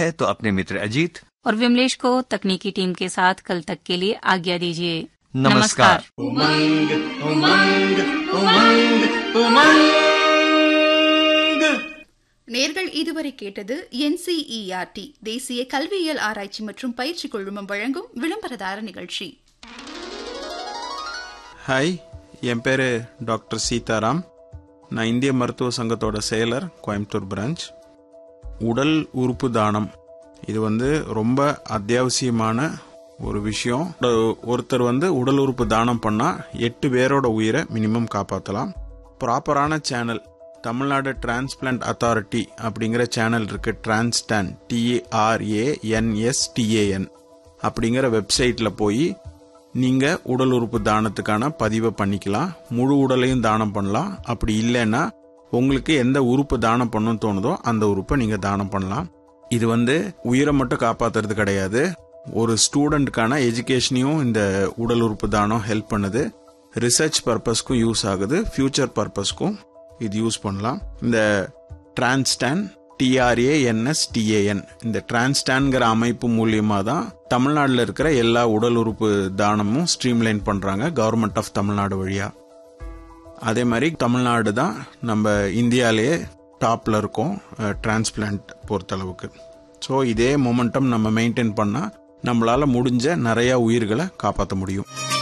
है तो अपने मित्र अजीत और विमलेश को तकनीकी टीम के साथ कल तक के लिए आज्ञा दीजिए नमस्कार। उमंग उमंग उमंग उमंग நேர்கள் இதுவரை கேட்டது என்சிஇஆர்டி தேசிய கல்வியியல் ஆராய்ச்சி மற்றும் பயிற்சி குழுமம் வழங்கும் விளம்பரதார நிகழ்ச்சி ஹாய் என் பேர் டாக்டர் சீதாராம் நான் இந்திய மருத்துவ சங்கத்தோட செயலர் கோயம்புத்தூர் பிரான்ச் உடல் உறுப்பு தானம் இது வந்து ரொம்ப அத்தியாவசியமான ஒரு விஷயம் ஒரு- ஒருத்தர் வந்து உடல் உறுப்பு தானம் பண்ணால் எட்டு பேரோட உயிரை மினிமம் காப்பாற்றலாம் ப்ராப்பரான சேனல் தமிழ்நாடு டிரான்ஸ்பிளான்ட் அத்தாரிட்டி அப்படிங்கிற சேனல் இருக்கு டிரான்ஸ்டான் டிஏஆர்ஏஎன்எஸ்டிஏஎன் அப்படிங்கிற வெப்சைட்டில் போய் நீங்க உடல் உறுப்பு தானத்துக்கான பதிவை பண்ணிக்கலாம் முழு உடலையும் தானம் பண்ணலாம் அப்படி இல்லைன்னா உங்களுக்கு எந்த உறுப்பு தானம் பண்ணணும்னு தோணுதோ அந்த உறுப்பை நீங்க தானம் பண்ணலாம் இது வந்து உயிரை மட்டும் காப்பாத்துறது கிடையாது ஒரு ஸ்டூடெண்ட்கான எஜுகேஷனையும் இந்த உடல் உறுப்பு தானம் ஹெல்ப் பண்ணுது ரிசர்ச் பர்பஸ்க்கும் யூஸ் ஆகுது ஃபியூச்சர் பர்பஸ்க்கும் இது யூஸ் பண்ணலாம் இந்த டிரான்ஸ்டான் டிஆர்ஏஎன்எஸ்டிஏஎன் இந்த டிரான்ஸ்டான்ங்கிற அமைப்பு மூலியமா தான் தமிழ்நாட்டில் இருக்கிற எல்லா உடல் உறுப்பு தானமும் ஸ்ட்ரீம்லைன் பண்றாங்க கவர்மெண்ட் ஆஃப் தமிழ்நாடு வழியா அதே மாதிரி தமிழ்நாடு தான் நம்ம இந்தியாலேயே டாப்ல இருக்கோம் டிரான்ஸ்பிளான்ட் பொறுத்தளவுக்கு ஸோ இதே மொமெண்டம் நம்ம மெயின்டைன் பண்ணால் நம்மளால முடிஞ்ச நிறைய உயிர்களை காப்பாற்ற முடியும்